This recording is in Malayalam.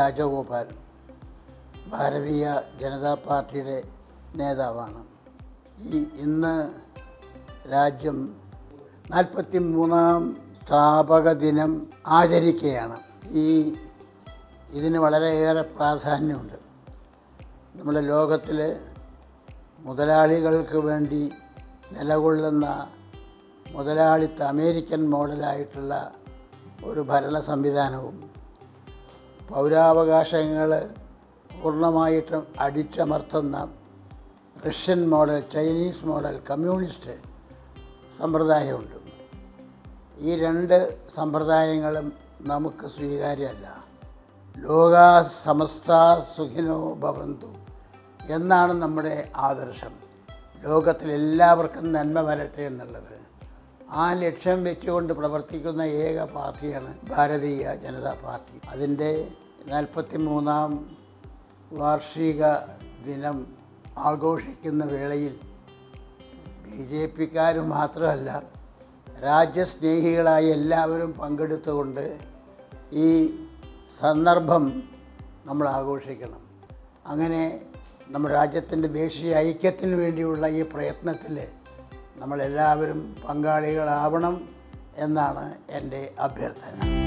രാജഗോപാൽ ഭാരതീയ ജനതാ പാർട്ടിയുടെ നേതാവാണ് ഈ ഇന്ന് രാജ്യം നാൽപ്പത്തി മൂന്നാം സ്ഥാപക ദിനം ആചരിക്കുകയാണ് ഈ ഇതിന് വളരെയേറെ പ്രാധാന്യമുണ്ട് നമ്മുടെ ലോകത്തിൽ മുതലാളികൾക്ക് വേണ്ടി നിലകൊള്ളുന്ന മുതലാളിത്ത അമേരിക്കൻ മോഡലായിട്ടുള്ള ഒരു ഭരണ സംവിധാനവും പൗരാവകാശങ്ങൾ പൂർണ്ണമായിട്ടും അടിച്ചമർത്തുന്ന Russian model Chinese model communist സമ്പ്രദായമുണ്ട് ഈ രണ്ട് സമ്പ്രദായങ്ങളും നമുക്ക് സ്വീകാര്യമല്ല ലോക സമസ്ത സുഖിനോ ഭവന്തു എന്നാണ് നമ്മുടെ ആദർശം ലോകത്തിൽ എല്ലാവർക്കും നന്മ വരട്ടെ എന്നുള്ളത് ആ ലക്ഷ്യം വെച്ചുകൊണ്ട് പ്രവർത്തിക്കുന്ന ഏക പാർട്ടിയാണ് ഭാരതീയ ജനതാ പാർട്ടി അതിൻ്റെ നാൽപ്പത്തി മൂന്നാം വാർഷിക ദിനം ആഘോഷിക്കുന്ന വേളയിൽ ബി ജെ പിക്കാർ മാത്രമല്ല രാജ്യസ്നേഹികളായ എല്ലാവരും പങ്കെടുത്തുകൊണ്ട് ഈ സന്ദർഭം നമ്മൾ ആഘോഷിക്കണം അങ്ങനെ നമ്മുടെ രാജ്യത്തിൻ്റെ ദേശീയ ഐക്യത്തിന് വേണ്ടിയുള്ള ഈ പ്രയത്നത്തിൽ നമ്മളെല്ലാവരും പങ്കാളികളാവണം എന്നാണ് എൻ്റെ അഭ്യർത്ഥന